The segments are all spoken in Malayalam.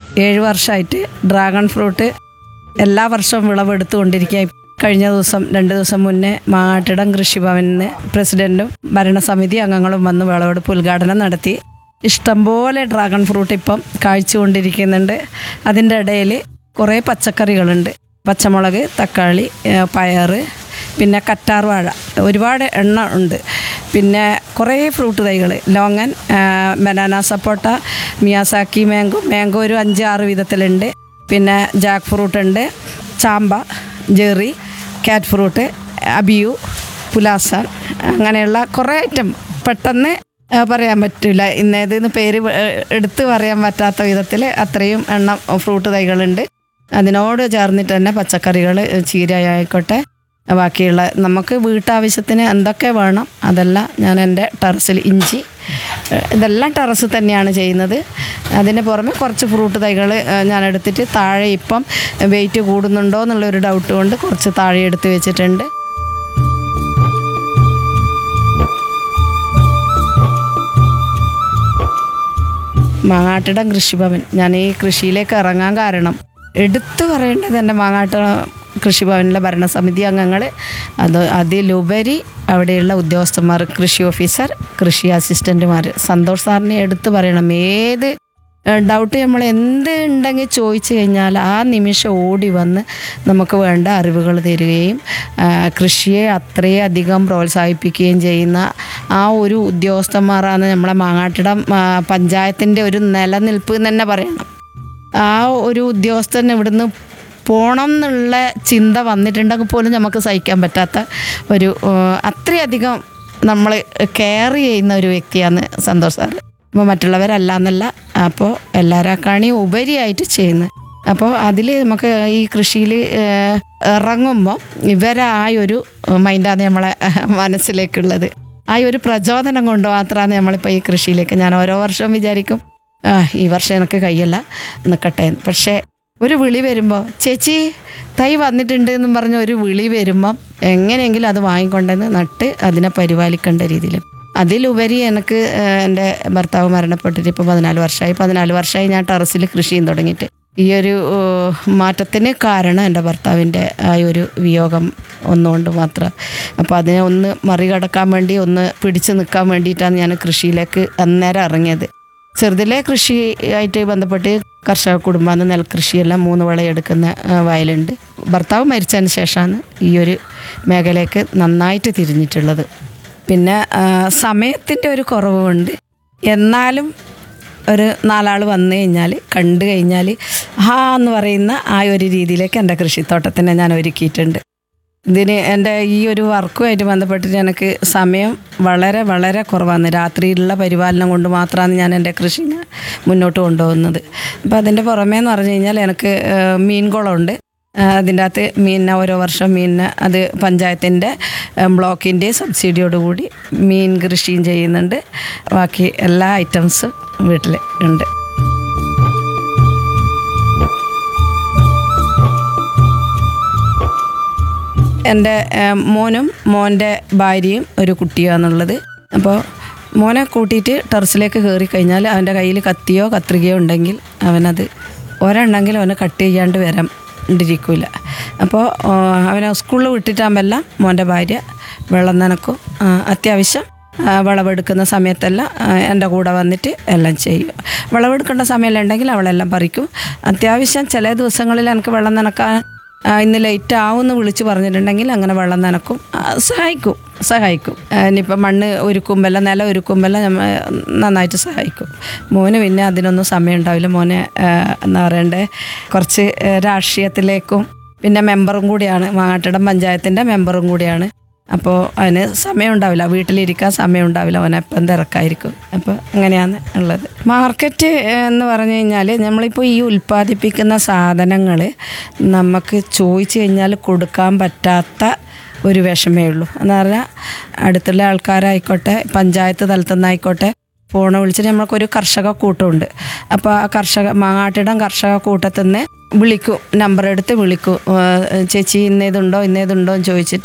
ഏഴ് വർഷമായിട്ട് ഡ്രാഗൺ ഫ്രൂട്ട് എല്ലാ വർഷവും വിളവെടുത്തുകൊണ്ടിരിക്കുക കഴിഞ്ഞ ദിവസം രണ്ട് ദിവസം മുന്നേ മാട്ടിടം കൃഷിഭവനിൽ പ്രസിഡന്റും ഭരണസമിതി അംഗങ്ങളും വന്ന് വിളവെടുപ്പ് ഉദ്ഘാടനം നടത്തി ഇഷ്ടംപോലെ ഡ്രാഗൺ ഫ്രൂട്ട് ഇപ്പം കാഴ്ചകൊണ്ടിരിക്കുന്നുണ്ട് അതിൻ്റെ ഇടയിൽ കുറേ പച്ചക്കറികളുണ്ട് പച്ചമുളക് തക്കാളി ഏഹ് പയറ് പിന്നെ കറ്റാർ വാഴ ഒരുപാട് എണ്ണ ഉണ്ട് പിന്നെ കുറേ ഫ്രൂട്ട് തൈകൾ ലോങ്ങൻ ബനാന സപ്പോട്ട മിയാസാക്കി മാംഗോ മാംഗോ ഒരു അഞ്ച് ആറ് വിധത്തിലുണ്ട് പിന്നെ ജാക്ക് ഫ്രൂട്ട് ഉണ്ട് ചാമ്പ ജെറി കാറ്റ് ഫ്രൂട്ട് അബിയു പുലാസ അങ്ങനെയുള്ള കുറേ ഐറ്റം പെട്ടെന്ന് ആ, പറയാൻ പറ്റില്ല ഇന്നേതെന്ന് പേര് ഏ, എടുത്ത് പറയാൻ പറ്റാത്ത വിധത്തിൽ അത്രയും എണ്ണം ഫ്രൂട്ട് തൈകളുണ്ട് അതിനോട് ചേർന്നിട്ട് തന്നെ പച്ചക്കറികൾ ചീര ആയിക്കോട്ടെ ബാക്കിയുള്ള നമുക്ക് വീട്ടാവശ്യത്തിന് എന്തൊക്കെ വേണം അതെല്ലാം ഞാൻ എൻ്റെ ടെറസിൽ ഇഞ്ചി ഏഹ് ഇതെല്ലാം ടെറസിൽ തന്നെയാണ് ചെയ്യുന്നത് അതിന് പുറമെ കുറച്ച് ഫ്രൂട്ട് തൈകൾ ഞാൻ എടുത്തിട്ട് താഴെ ഇപ്പം വെയിറ്റ് കൂടുന്നുണ്ടോ എന്നുള്ളൊരു ഡൗട്ട് കൊണ്ട് കുറച്ച് താഴെ എടുത്ത് വെച്ചിട്ടുണ്ട് മാങ്ങാട്ടിടം കൃഷിഭവൻ ഞാൻ ഈ കൃഷിയിലേക്ക് ഇറങ്ങാൻ കാരണം എടുത്തു പറയേണ്ടത് എൻ്റെ മാങ്ങാട്ട കൃഷിഭവനിലെ ഭരണസമിതി അംഗങ്ങൾ അത് അതിലുപരി അവിടെയുള്ള ഉദ്യോഗസ്ഥന്മാർ കൃഷി ഓഫീസർ കൃഷി അസിസ്റ്റൻറ്റുമാർ സന്തോഷ് സാറിനെ എടുത്തു പറയണം ഏത് ഡൗട്ട് നമ്മൾ എന്ത് ഉണ്ടെങ്കിൽ ചോദിച്ചു കഴിഞ്ഞാൽ ആ നിമിഷം ഓടി വന്ന് നമുക്ക് വേണ്ട അറിവുകൾ തരികയും ആ, കൃഷിയെ അത്രയധികം പ്രോത്സാഹിപ്പിക്കുകയും ചെയ്യുന്ന ആ ഒരു ഉദ്യോഗസ്ഥന്മാരാണ് നമ്മളെ മാങ്ങാട്ടിടം ആ, പഞ്ചായത്തിൻ്റെ ഒരു നിലനിൽപ്പ് എന്ന് തന്നെ പറയണം ആ ഒരു ഉദ്യോഗസ്ഥൻ ഇവിടുന്ന് പോണം എന്നുള്ള ചിന്ത വന്നിട്ടുണ്ടെങ്കിൽ പോലും നമുക്ക് സഹിക്കാൻ പറ്റാത്ത ഒരു ആ, അത്രയധികം നമ്മൾ കെയർ ചെയ്യുന്ന ഒരു വ്യക്തിയാണ് സന്തോഷ് സാറ് അപ്പോൾ മറ്റുള്ളവരല്ല എന്നല്ല അപ്പോൾ എല്ലാവരെക്കാണിയും ഉപരിയായിട്ട് ചെയ്യുന്നത് അപ്പോൾ അതിൽ നമുക്ക് ഈ കൃഷിയിൽ ഇറങ്ങുമ്പോൾ ഇവരെ ആ ഒരു മൈൻഡാണ് നമ്മളെ മനസ്സിലേക്കുള്ളത് ആ ഒരു പ്രചോദനം കൊണ്ട് മാത്രമാണ് നമ്മളിപ്പോൾ ഈ കൃഷിയിലേക്ക് ഞാൻ ഓരോ വർഷവും വിചാരിക്കും ആ ഈ വർഷം എനിക്ക് കയ്യല്ല നിൽക്കട്ടെ എന്ന്. പക്ഷേ ഒരു വിളി വരുമ്പോൾ ചേച്ചി തൈ വന്നിട്ടുണ്ട് എന്നും പറഞ്ഞ ഒരു വിളി വരുമ്പം എങ്ങനെയെങ്കിലും അത് വാങ്ങിക്കൊണ്ടെന്ന് നട്ട് അതിനെ പരിപാലിക്കേണ്ട രീതിയിൽ അതിലുപരി എനിക്ക് ഏഹ്, എൻ്റെ ഭർത്താവ് മരണപ്പെട്ടിട്ട് ഇപ്പോൾ പതിനാല് വർഷമായി പതിനാല് വർഷമായി ഞാൻ ടെറസിൽ കൃഷി ചെയ്യാൻ തുടങ്ങിയിട്ട് ഈ ഒരു ഏഹ്, മാറ്റത്തിന് കാരണം എൻ്റെ ഭർത്താവിൻ്റെ ആ ഒരു വിയോഗം ഒന്നുകൊണ്ട് മാത്രം അപ്പോൾ അതിനെ ഒന്ന് മറികടക്കാൻ വേണ്ടി ഒന്ന് പിടിച്ചു നിൽക്കാൻ വേണ്ടിയിട്ടാണ് ഞാൻ കൃഷിയിലേക്ക് അന്നേരം ഇറങ്ങിയത് ചെറുതിലെ കൃഷിയായിട്ട് ബന്ധപ്പെട്ട് കർഷക കുടുംബമാണ് നെൽകൃഷിയെല്ലാം മൂന്ന് വിളയെടുക്കുന്ന ആ, വയലുണ്ട് ഭർത്താവ് മരിച്ചതിന് ശേഷമാണ് ഈ ഒരു മേഖലയ്ക്ക് നന്നായിട്ട് തിരിഞ്ഞിട്ടുള്ളത് പിന്നെ സമയത്തിൻ്റെ ഒരു കുറവുണ്ട് എന്നാലും ഒരു നാലാൾ വന്നു കഴിഞ്ഞാൽ കണ്ടു കഴിഞ്ഞാൽ ആ എന്ന് പറയുന്ന ആ ഒരു രീതിയിലേക്ക് എൻ്റെ കൃഷിത്തോട്ടത്തിനെ ഞാൻ ഒരുക്കിയിട്ടുണ്ട് ഇതിന് എൻ്റെ ഈ ഒരു വർക്കുമായിട്ട് ബന്ധപ്പെട്ടിട്ട് എനിക്ക് സമയം വളരെ വളരെ കുറവാണ് രാത്രിയിലുള്ള പരിപാലനം കൊണ്ട് മാത്രമാണ് ഞാൻ എൻ്റെ കൃഷിനെ മുന്നോട്ട് കൊണ്ടുപോകുന്നത് അപ്പോൾ അതിൻ്റെ പുറമേ എന്ന് പറഞ്ഞു കഴിഞ്ഞാൽ എനിക്ക് ഏഹ്, മീൻ കുളമുണ്ട് ഏഹ്, അതിൻ്റെ അകത്ത് മീനിനെ ഓരോ വർഷം മീനിനെ അത് പഞ്ചായത്തിൻ്റെ ഏഹ്, ബ്ലോക്കിൻ്റെ സബ്സിഡിയോടുകൂടി മീൻ കൃഷിയും ചെയ്യുന്നുണ്ട് ബാക്കി എല്ലാ ഐറ്റംസും വീട്ടിൽ ഉണ്ട് എൻ്റെ ഏഹ്, മോനും മോൻ്റെ ഭാര്യയും ഒരു കുട്ടിയാണുള്ളത് അപ്പോൾ മോനെ കൂട്ടിയിട്ട് ടെറസിലേക്ക് കയറി കഴിഞ്ഞാൽ അവൻ്റെ കയ്യിൽ കത്തിയോ കത്രികയോ ഉണ്ടെങ്കിൽ അവനത് ഒരെണ്ണമെങ്കിൽ അവന് കട്ട് ചെയ്യാണ്ട് വരാണ്ടിരിക്കില്ല അപ്പോൾ അവനെ സ്കൂളിൽ വിട്ടിട്ടാകുമ്പോഴെല്ലാം മോൻ്റെ ഭാര്യ വെള്ളം നനക്കും ആ, അത്യാവശ്യം ആ, വിളവെടുക്കുന്ന സമയത്തെല്ലാം ആ, എൻ്റെ കൂടെ വന്നിട്ട് എല്ലാം ചെയ്യും വിളവെടുക്കേണ്ട സമയമെല്ലാം ഉണ്ടെങ്കിൽ അവളെല്ലാം പറിക്കും അത്യാവശ്യം ചില ദിവസങ്ങളിൽ എനിക്ക് വെള്ളം നനക്കാൻ ആ, ഇന്ന് ലേറ്റ് ആവുമെന്ന് വിളിച്ച് പറഞ്ഞിട്ടുണ്ടെങ്കിൽ അങ്ങനെ വെള്ളം നനക്കും ആ, സഹായിക്കും സഹായിക്കും ആ, ഇനിയിപ്പോൾ മണ്ണ് ഒരുക്കുമ്പെല്ലാം നില ഒരുക്കുമ്പെല്ലാം നമ്മ നന്നായിട്ട് സഹായിക്കും മോന് പിന്നെ അതിനൊന്നും സമയം ഉണ്ടാവില്ല മോനെ ആ, എന്താ പറയണ്ടേ കുറച്ച് ആ, രാഷ്ട്രീയത്തിലേക്കും പിന്നെ മെമ്പറും കൂടിയാണ് മാങ്ങാട്ടിടം പഞ്ചായത്തിൻ്റെ മെമ്പറും കൂടിയാണ് അപ്പോൾ അതിന് സമയം ഉണ്ടാവില്ല വീട്ടിലിരിക്കാൻ സമയം ഉണ്ടാവില്ല അവൻ എപ്പം തിരക്കായിരിക്കും അപ്പോൾ അങ്ങനെയാണ് ഉള്ളത് മാർക്കറ്റ് എന്ന് പറഞ്ഞു കഴിഞ്ഞാൽ നമ്മളിപ്പോൾ ഈ ഉൽപ്പാദിപ്പിക്കുന്ന സാധനങ്ങൾ നമുക്ക് ചോദിച്ചു കഴിഞ്ഞാൽ കൊടുക്കാൻ പറ്റാത്ത ഒരു വിഷമേ ഉള്ളൂ എന്ന് പറഞ്ഞാൽ അടുത്തുള്ള ആൾക്കാരായിക്കോട്ടെ പഞ്ചായത്ത് തലത്തു നിന്നായിക്കോട്ടെ ഫോൺ വിളിച്ചിട്ട് നമ്മൾക്കൊരു കർഷക കൂട്ടമുണ്ട് അപ്പോൾ ആ കർഷക മാങ്ങാട്ടിടം കർഷക കൂട്ടത്തിൽ നിന്ന് വിളിക്കും നമ്പർ എടുത്ത് വിളിക്കും ഏഹ് ചേച്ചി ഇന്നേതുണ്ടോ ഇന്നേതുണ്ടോ എന്ന് ചോദിച്ചിട്ട്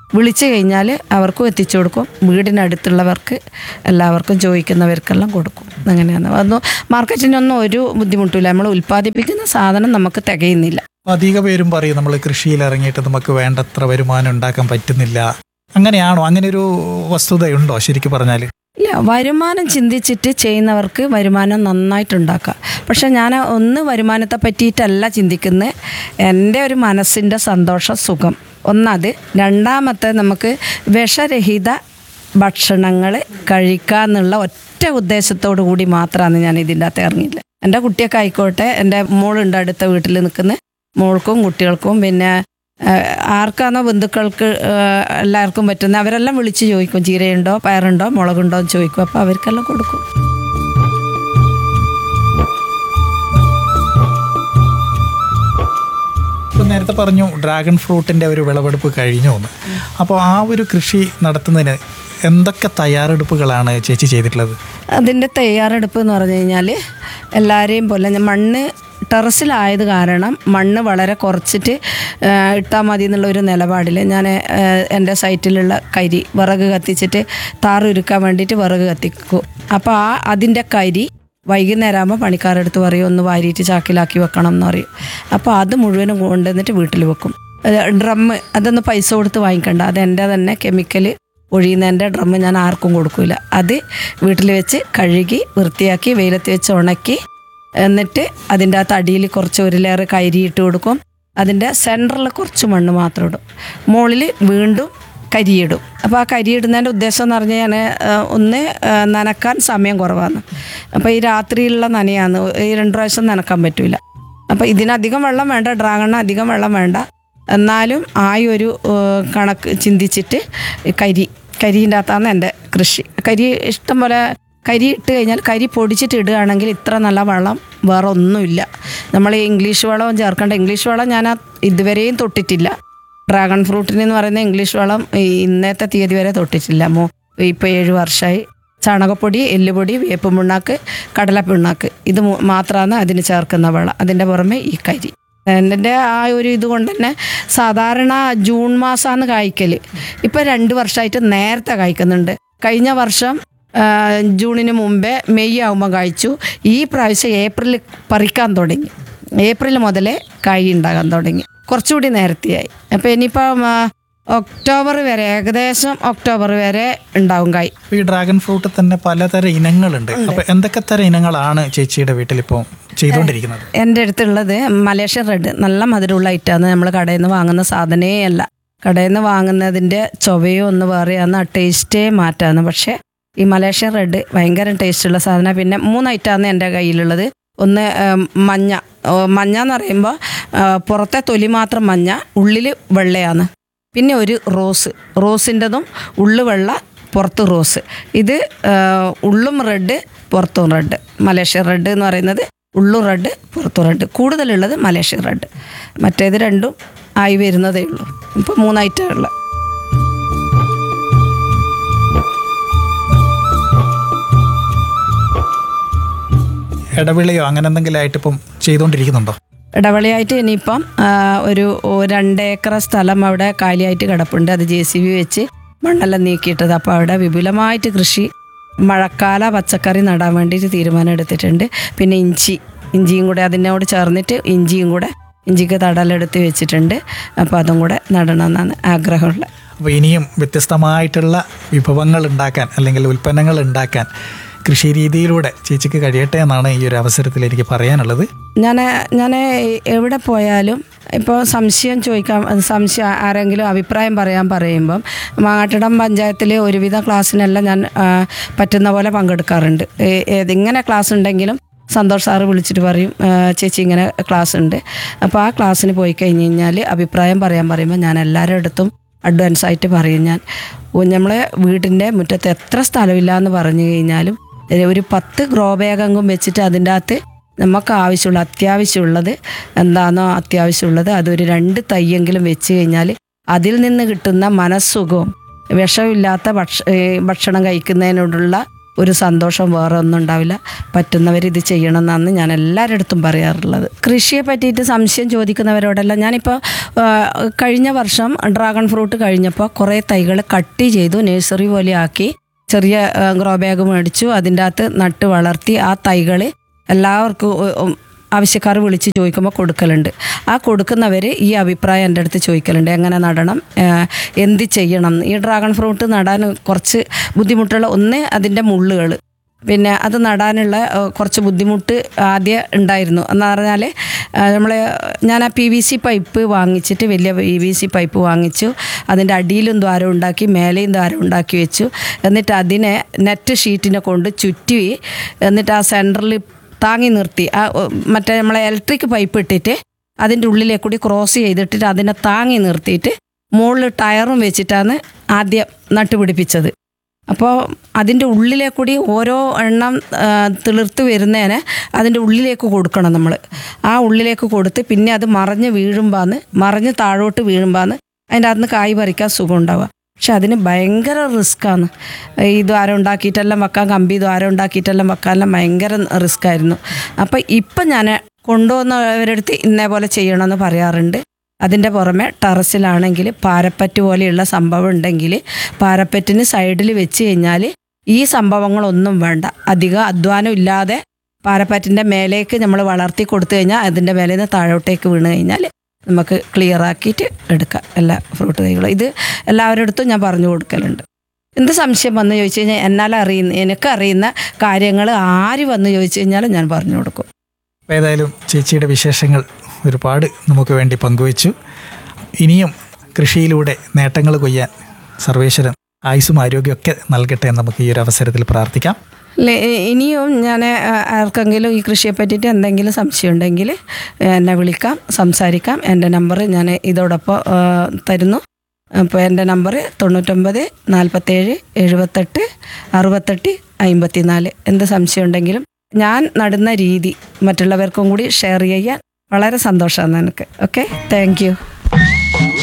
വിളിച്ചു കഴിഞ്ഞാൽ അവർക്കും എത്തിച്ചു കൊടുക്കും വീടിനടുത്തുള്ളവർക്ക് എല്ലാവർക്കും ചോദിക്കുന്നവർക്കെല്ലാം കൊടുക്കും അങ്ങനെയാണ് അതൊന്നും മാർക്കറ്റിനൊന്നും ഒരു ബുദ്ധിമുട്ടില്ല നമ്മൾ ഉൽപ്പാദിപ്പിക്കുന്ന സാധനം നമുക്ക് തികയുന്നില്ല അധിക പേരും പറയും നമ്മൾ കൃഷിയിൽ ഇറങ്ങിയിട്ട് നമുക്ക് വേണ്ടത്ര വരുമാനം ഉണ്ടാക്കാൻ പറ്റുന്നില്ല അങ്ങനെയാണോ അങ്ങനെ ഒരു വസ്തുതയുണ്ടോ ശരിക്കും പറഞ്ഞാൽ ഇല്ല വരുമാനം ചിന്തിച്ചിട്ട് ചെയ്യുന്നവർക്ക് വരുമാനം നന്നായിട്ടുണ്ടാക്കാം പക്ഷെ ഞാൻ ഒന്ന് വരുമാനത്തെ പറ്റിയിട്ടല്ല ചിന്തിക്കുന്നത് എൻ്റെ ഒരു മനസ്സിൻ്റെ സന്തോഷം സുഖം ഒന്നത് രണ്ടാമത്തെ നമുക്ക് വിഷരഹിത ഭക്ഷണങ്ങൾ കഴിക്കാന്നുള്ള ഒറ്റ ഉദ്ദേശത്തോടു കൂടി മാത്രമാണ് ഞാൻ ഇതിൻ്റെ അകത്ത് ഇറങ്ങിയില്ല എൻ്റെ കുട്ടിയൊക്കെ ആയിക്കോട്ടെ എൻ്റെ മോളുണ്ട് അടുത്ത വീട്ടിൽ നിൽക്കുന്ന മോൾക്കും കുട്ടികൾക്കും പിന്നെ ആഹ് ആർക്കാണോ ബന്ധുക്കൾക്ക് ആഹ് എല്ലാവർക്കും പറ്റുന്ന അവരെല്ലാം വിളിച്ച് ചോദിക്കും ചീരയുണ്ടോ പയറുണ്ടോ മുളകുണ്ടോ എന്ന് ചോദിക്കും അപ്പോൾ അവർക്കെല്ലാം കൊടുക്കും ഇപ്പം നേരത്തെ പറഞ്ഞു ഡ്രാഗൺ ഫ്രൂട്ടിൻ്റെ ഒരു വിളവെടുപ്പ് കഴിഞ്ഞു എന്ന് അപ്പോൾ ആ ഒരു കൃഷി നടത്തുന്നതിന് എന്തൊക്കെ തയ്യാറെടുപ്പുകളാണ് ചേച്ചി ചെയ്തിട്ടുള്ളത് അതിൻ്റെ തയ്യാറെടുപ്പ് എന്ന് പറഞ്ഞു കഴിഞ്ഞാൽ എല്ലാവരെയും പോലെ ഞാൻ മണ്ണ് ടെറസിലായത് കാരണം മണ്ണ് വളരെ കുറച്ചിട്ട് ഇട്ടാൽ മതി എന്നുള്ള ഒരു നിലപാടിൽ ഞാൻ എൻ്റെ സൈറ്റിലുള്ള കരി വിറക് കത്തിച്ചിട്ട് താറുരുക്കാൻ വേണ്ടിയിട്ട് വിറക് കത്തിക്കും അപ്പോൾ ആ അതിൻ്റെ കരി വൈകുന്നേരം ആകുമ്പോൾ പണിക്കാരെടുത്ത് പറയും ഒന്ന് വാരിയിട്ട് ചാക്കിലാക്കി വെക്കണം എന്ന് പറയും അപ്പോൾ അത് മുഴുവനും കൊണ്ടുവന്നിട്ട് വീട്ടിൽ വെക്കും ഡ്രമ്മ് അതൊന്ന് പൈസ കൊടുത്ത് വാങ്ങിക്കണ്ട അത് എൻ്റെ തന്നെ കെമിക്കൽ ഒഴിയുന്നതിൻ്റെ ഡ്രമ്മ് ഞാൻ ആർക്കും കൊടുക്കില്ല അത് വീട്ടിൽ വെച്ച് കഴുകി വൃത്തിയാക്കി വെയിലത്ത് വെച്ച് ഉണക്കി എന്നിട്ട് അതിൻ്റെ അകത്ത് അടിയിൽ കുറച്ച് ഒരു ലെയർ കരി ഇട്ട് കൊടുക്കും അതിൻ്റെ സെൻറ്ററിൽ കുറച്ച് മണ്ണ് മാത്രം ഇടും മുകളിൽ വീണ്ടും കരിയിടും അപ്പോൾ ആ കരിയിടുന്നതിൻ്റെ ഉദ്ദേശം എന്ന് പറഞ്ഞാൽ ഞാൻ ഒന്ന് ആ, നനക്കാൻ സമയം കുറവാണ് അപ്പോൾ ഈ രാത്രിയിലുള്ള നനയാണ് ഈ രണ്ട് പ്രാവശ്യം നനക്കാൻ പറ്റില്ല അപ്പോൾ ഇതിനധികം വെള്ളം വേണ്ട ഡ്രാഗണിന് അധികം വെള്ളം വേണ്ട എന്നാലും ആ ഒരു ഏഹ്, കണക്ക് ചിന്തിച്ചിട്ട് ഈ കരി കരിൻ്റെ അകത്താണ് എൻ്റെ കൃഷി കരി ഇഷ്ടം പോലെ കരി ഇട്ട് കഴിഞ്ഞാൽ കരി പൊടിച്ചിട്ട് ഇടുകയാണെങ്കിൽ ഇത്ര നല്ല വളം വേറെ ഒന്നുമില്ല നമ്മൾ ഈ ഇംഗ്ലീഷ് വളവും ചേർക്കേണ്ട ഇംഗ്ലീഷ് വളം ഞാൻ ആ ഇതുവരെയും തൊട്ടിട്ടില്ല ഡ്രാഗൺ ഫ്രൂട്ടിന് എന്ന് പറയുന്ന ഇംഗ്ലീഷ് വളം ഈ ഇന്നത്തെ തീയതി വരെ തൊട്ടിട്ടില്ല മോ ഇപ്പോൾ ഏഴ് വർഷമായി ചാണകപ്പൊടി എല്ലുപൊടി വേപ്പ് പിണ്ണാക്ക് കടല പിണ്ണാക്ക് ഇത് മൂ- മാത്രമാണ് അതിന് ചേർക്കുന്ന വളം അതിൻ്റെ പുറമെ ഈ കരി എൻ്റെ ആ ഒരു ഇത് കൊണ്ട് തന്നെ സാധാരണ ജൂൺ മാസമാണ് കായ്ക്കൽ ഇപ്പം രണ്ട് വർഷമായിട്ട് നേരത്തെ കായ്ക്കുന്നുണ്ട് കഴിഞ്ഞ വർഷം ആ, ജൂണിന് മുമ്പേ മെയ് ആകുമ്പോൾ കായ്ച്ചു ഈ പ്രാവശ്യം ഏപ്രിലിൽ പറിക്കാൻ തുടങ്ങി ഏപ്രിൽ മുതലേ കായ് ഉണ്ടാകാൻ തുടങ്ങി കുറച്ചുകൂടി നേരത്തെയായി അപ്പോൾ ഇനിയിപ്പം ആ, ഒക്ടോബർ വരെ ഏകദേശം ഒക്ടോബർ വരെ ഉണ്ടാവും കായ് ഈ ഡ്രാഗൺ ഫ്രൂട്ട് തന്നെ പലതരം ഇനങ്ങളുണ്ട് അപ്പോൾ എന്തൊക്കെ തരം ഇനങ്ങളാണ് ചേച്ചിയുടെ വീട്ടിലിപ്പോൾ ചെയ്തുകൊണ്ടിരിക്കുന്നത് എൻ്റെ അടുത്തുള്ളത് മലേഷ്യൻ റെഡ് നല്ല മധുരമുള്ള ഐറ്റമാണ് നമ്മൾ കടയിൽ നിന്ന് വാങ്ങുന്ന സാധനേ അല്ല കടയിൽ നിന്ന് വാങ്ങുന്നതിൻ്റെ ചൊവയോ ഒന്ന് വേറെയാണ് ആ ടേസ്റ്റേ മാറ്റാന്ന് പക്ഷേ ഈ മലേഷ്യൻ റെഡ് ഭയങ്കര ടേസ്റ്റുള്ള സാധനം പിന്നെ മൂന്ന് ഐറ്റമാണ് എൻ്റെ കയ്യിലുള്ളത് ഒന്ന് ഏം, മഞ്ഞ ഓ, മഞ്ഞ എന്ന് പറയുമ്പോൾ ആ, പുറത്തെ തൊലി മാത്രം മഞ്ഞ ഉള്ളിൽ വെള്ളയാണ് പിന്നെ ഒരു റോസ് റോസിൻ്റെതും ഉള്ളു വെള്ള പുറത്ത് റോസ് ഇത് ആ, ഉള്ളും റെഡ് പുറത്തും റെഡ് മലേഷ്യൻ റെഡ് എന്ന് പറയുന്നത് ഉള്ളു റെഡ് പുറത്തു റെഡ് കൂടുതലുള്ളത് മലേഷ്യൻ റെഡ് മറ്റേത് രണ്ടും ആയി വരുന്നതേ ഉള്ളൂ ഇപ്പോൾ മൂന്നായിട്ടാണ് ഇടവിളയോ അങ്ങനെ എന്തെങ്കിലും ആയിട്ട് ഇപ്പം ചെയ്തുകൊണ്ടിരിക്കുന്നുണ്ടോ ഇടവളിയായിട്ട് ഇനിയിപ്പം ആ, ഒരു ഓ, രണ്ട് ഏക്കർ സ്ഥലം അവിടെ കാലിയായിട്ട് കിടപ്പുണ്ട് അത് ജെ സി ബി വെച്ച് മണ്ണെല്ലാം നീക്കിയിട്ടത് അപ്പോൾ അവിടെ വിപുലമായിട്ട് കൃഷി മഴക്കാല പച്ചക്കറി നടാൻ വേണ്ടിയിട്ട് തീരുമാനം എടുത്തിട്ടുണ്ട് പിന്നെ ഇഞ്ചി ഇഞ്ചിയും കൂടെ അതിനോട് ചേർന്നിട്ട് ഇഞ്ചിയും കൂടെ ഇഞ്ചിക്ക് തടലെടുത്ത് വെച്ചിട്ടുണ്ട് അപ്പോൾ അതും കൂടെ നടണമെന്നാണ് ആഗ്രഹമുള്ളത് അപ്പോൾ ഇനിയും വ്യത്യസ്തമായിട്ടുള്ള വിഭവങ്ങൾ ഉണ്ടാക്കാൻ അല്ലെങ്കിൽ ഉൽപ്പന്നങ്ങൾ ഉണ്ടാക്കാൻ കൃഷി രീതിയിലൂടെ ചേച്ചിക്ക് കഴിയട്ടെ എന്നാണ് ഈ ഒരു അവസരത്തിൽ എനിക്ക് പറയാനുള്ളത് ഞാൻ ഞാൻ എവിടെ പോയാലും ഇപ്പോൾ സംശയം ചോദിക്കാൻ സംശയം ആരെങ്കിലും അഭിപ്രായം പറയാൻ പറയുമ്പം മാങ്ങാട്ടിടം പഞ്ചായത്തിൽ ഒരുവിധ ക്ലാസ്സിനെല്ലാം ഞാൻ ആ, പറ്റുന്ന പോലെ പങ്കെടുക്കാറുണ്ട് ഏ- ഏതിങ്ങനെ ക്ലാസ് ഉണ്ടെങ്കിലും സന്തോഷ് സാറ് വിളിച്ചിട്ട് പറയും ആ, ചേച്ചി ഇങ്ങനെ ക്ലാസ് ഉണ്ട് അപ്പോൾ ആ ക്ലാസ്സിന് പോയി കഴിഞ്ഞ് കഴിഞ്ഞാൽ അഭിപ്രായം പറയാൻ പറയുമ്പോൾ ഞാൻ എല്ലാവരുടെ അടുത്തും അഡ്വാൻസ് ആയിട്ട് പറയും ഞാൻ ഓ, നമ്മളെ വീടിൻ്റെ മുറ്റത്ത് എത്ര സ്ഥലമില്ല എന്ന് പറഞ്ഞു കഴിഞ്ഞാലും ഏ, ഒരു പത്ത് ഗ്രോ ബാഗെങ്കും വെച്ചിട്ട് അതിൻ്റെ അകത്ത് നമുക്ക് ആവശ്യമുള്ള അത്യാവശ്യമുള്ളത് എന്താണോ അത്യാവശ്യമുള്ളത് അതൊരു രണ്ട് തയ്യെങ്കിലും വെച്ച് കഴിഞ്ഞാൽ അതിൽ നിന്ന് കിട്ടുന്ന മനസ്സുഖവും വിഷമില്ലാത്ത ഭക്ഷ ഏ, ഭക്ഷണം കഴിക്കുന്നതിനോടുള്ള ഒരു സന്തോഷം വേറെ ഒന്നും ഉണ്ടാവില്ല പറ്റുന്നവർ ഇത് ചെയ്യണം എന്നാണ് ഞാൻ എല്ലാവരുടെ അടുത്തും പറയാറുള്ളത് കൃഷിയെ പറ്റിയിട്ട് സംശയം ചോദിക്കുന്നവരോടെല്ലാം ഞാനിപ്പോൾ ആ, കഴിഞ്ഞ വർഷം ഡ്രാഗൺ ഫ്രൂട്ട് കഴിഞ്ഞപ്പോൾ കുറേ തൈകൾ കട്ട് ചെയ്തു നഴ്സറി പോലെ ആക്കി ചെറിയ ഗ്രോ ബാഗ് മേടിച്ചു അതിൻ്റെ അകത്ത് നട്ട് വളർത്തി ആ തൈകൾ എല്ലാവർക്കും ഉ- ഉം ആവശ്യക്കാർ വിളിച്ച് ചോദിക്കുമ്പോൾ കൊടുക്കലുണ്ട് ആ കൊടുക്കുന്നവർ ഈ അഭിപ്രായം എൻ്റെ അടുത്ത് ചോദിക്കലുണ്ട് എങ്ങനെ നടണം ഏഹ് എന്ത് ചെയ്യണം ഈ ഡ്രാഗൺ ഫ്രൂട്ട് നടാൻ കുറച്ച് ബുദ്ധിമുട്ടുള്ള ഒന്ന് അതിൻ്റെ മുള്ളുകൾ പിന്നെ അത് നടാനുള്ള ഏഹ്, കുറച്ച് ബുദ്ധിമുട്ട് ആദ്യം ഉണ്ടായിരുന്നു എന്ന് പറഞ്ഞാൽ നമ്മൾ ഞാൻ ആ പി വി സി പൈപ്പ് വാങ്ങിച്ചിട്ട് വലിയ പി വി സി പൈപ്പ് വാങ്ങിച്ചു അതിൻ്റെ അടിയിലും ദ്വാരം ഉണ്ടാക്കി മേലെയും ദ്വാരം ഉണ്ടാക്കി വെച്ചു എന്നിട്ട് അതിനെ നെറ്റ് ഷീറ്റിനെ കൊണ്ട് ചുറ്റി എന്നിട്ട് ആ സെൻറ്ററിൽ താങ്ങി നിർത്തി ആ ഒ, മറ്റേ നമ്മളെ ഇലക്ട്രിക് പൈപ്പ് ഇട്ടിട്ട് അതിൻ്റെ ഉള്ളിലേക്ക് കൂടി ക്രോസ് ചെയ്തിട്ടിട്ട് അതിനെ താങ്ങി നിർത്തിയിട്ട് മുകളിൽ ടയറും വെച്ചിട്ടാണ് ആദ്യം നട്ടുപിടിപ്പിച്ചത് അപ്പോൾ അതിൻ്റെ ഉള്ളിലേക്ക് കൂടി ഓരോ എണ്ണം ആ, തിളിർത്ത് വരുന്നതിന് അതിൻ്റെ ഉള്ളിലേക്ക് കൊടുക്കണം നമ്മൾ ആ ഉള്ളിലേക്ക് കൊടുത്ത് പിന്നെ അത് മറിഞ്ഞ് വീഴുമ്പാന്ന് മറിഞ്ഞ് താഴോട്ട് വീഴുമ്പാന്ന് അതിൻ്റെ അകത്ത് നിന്ന് കായ് പറിക്കാൻ സുഖം ഉണ്ടാവുക പക്ഷെ അതിന് ഭയങ്കര റിസ്ക്കാണ് ഈ ദ്വാരം ഉണ്ടാക്കിയിട്ടെല്ലാം വെക്കാൻ കമ്പി ദ്വാരം ഉണ്ടാക്കിയിട്ടെല്ലാം വെക്കാനെല്ലാം ഭയങ്കര റിസ്ക് ആയിരുന്നു അപ്പം ഇപ്പം ഞാൻ കൊണ്ടുവന്നവരടുത്ത് ഇന്നേ പോലെ ചെയ്യണമെന്ന് പറയാറുണ്ട് അതിൻ്റെ പുറമെ ടെറസിലാണെങ്കിൽ പാരപ്പറ്റ് പോലെയുള്ള സംഭവം ഉണ്ടെങ്കിൽ പാരപ്പറ്റിന് സൈഡിൽ വെച്ച് കഴിഞ്ഞാൽ ഈ സംഭവങ്ങളൊന്നും വേണ്ട അധികം അധ്വാനം ഇല്ലാതെ പാരപ്പറ്റിൻ്റെ മേലേക്ക് നമ്മൾ വളർത്തി കൊടുത്തു കഴിഞ്ഞാൽ അതിൻ്റെ മേലെ നിന്ന് താഴോട്ടേക്ക് വീണ് കഴിഞ്ഞാൽ നമുക്ക് ക്ലിയർ ആക്കിയിട്ട് എടുക്കാം എല്ലാ ഫ്രൂട്ട് തൈകളും ഇത് എല്ലാവരുടെ അടുത്തും ഞാൻ പറഞ്ഞു കൊടുക്കലുണ്ട് എന്ത് സംശയം വന്ന് ചോദിച്ചു കഴിഞ്ഞാൽ എന്നാൽ അറിയുന്ന എനിക്ക് അറിയുന്ന കാര്യങ്ങൾ ആര് വന്ന് ചോദിച്ചു കഴിഞ്ഞാലും ഞാൻ പറഞ്ഞു കൊടുക്കും അപ്പോൾ ഏതായാലും ചേച്ചിയുടെ വിശേഷങ്ങൾ ഒരുപാട് നമുക്ക് വേണ്ടി പങ്കുവച്ചു ഇനിയും കൃഷിയിലൂടെ നേട്ടങ്ങൾ കൊയ്യാൻ സർവേശ്വരൻ ആയുസ്സും ആരോഗ്യമൊക്കെ നൽകട്ടെ എന്ന് നമുക്ക് ഈ ഒരു അവസരത്തിൽ പ്രാർത്ഥിക്കാം ലെ- ഇനിയും ഞാൻ ആർക്കെങ്കിലും ഈ കൃഷിയെ പറ്റിയിട്ട് എന്തെങ്കിലും സംശയം ഉണ്ടെങ്കിൽ എന്നെ വിളിക്കാം സംസാരിക്കാം എൻ്റെ നമ്പർ ഞാൻ ഇതോടൊപ്പം ആ, തരുന്നു അപ്പോൾ എൻ്റെ നമ്പർ തൊണ്ണൂറ്റൊമ്പത് നാൽപ്പത്തേഴ് എഴുപത്തെട്ട് അറുപത്തെട്ട് അമ്പത്തി നാല് എന്ത് സംശയം ഉണ്ടെങ്കിലും ഞാൻ നടുന്ന രീതി മറ്റുള്ളവർക്കും കൂടി ഷെയർ ചെയ്യാൻ വളരെ സന്തോഷമാണ് എനിക്ക് ഓക്കെ താങ്ക് യു